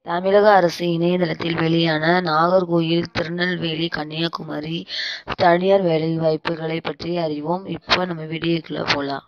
தமிழக அரசு இணையதளத்தில் வெளியான நாகர்கோயில் திருநெல்வேலி கன்னியாகுமரி தனியார் வேலைவாய்ப்புகளை பற்றி அறிவோம் இப்போ நம்ம வீடியோக்குள்ள போகலாம்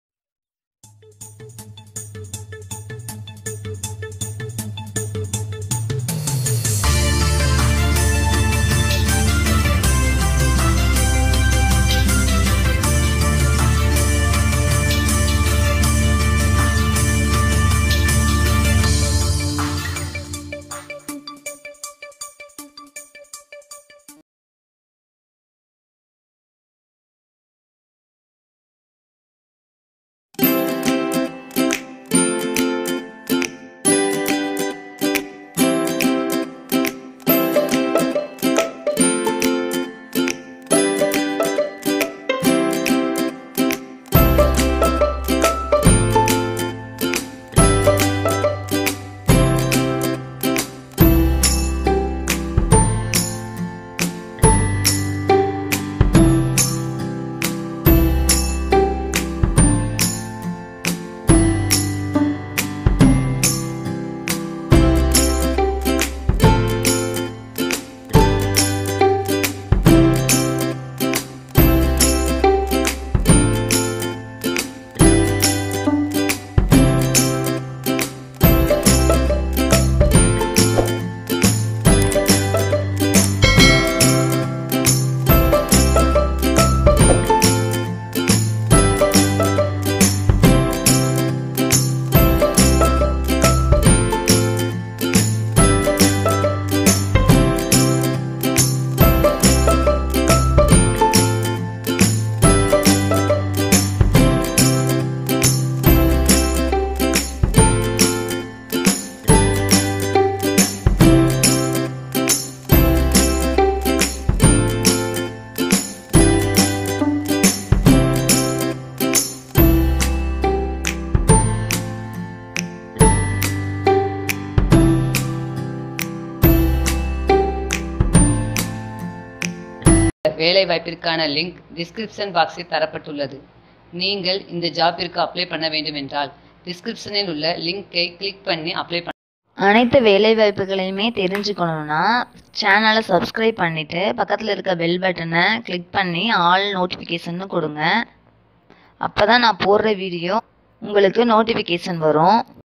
வேலைவாய்ப்பிற்கான லிங்க் டிஸ்கிரிப்ஷன் பாக்ஸில் தரப்பட்டுள்ளது நீங்கள் இந்த ஜாப்பிற்கு அப்ளை பண்ண வேண்டுமென்றால் டிஸ்கிரிப்ஷனில் உள்ள லிங்கை கிளிக் பண்ணி அப்ளை பண்ண அனைத்து வேலைவாய்ப்புகளையுமே தெரிஞ்சுக்கணுன்னா சேனலை சப்ஸ்கிரைப் பண்ணிவிட்டு பக்கத்தில் இருக்க பெல் பட்டனை கிளிக் பண்ணி ஆல் நோட்டிஃபிகேஷன் கொடுங்க அப்போ தான் நான் போடுற வீடியோ உங்களுக்கு நோட்டிஃபிகேஷன் வரும்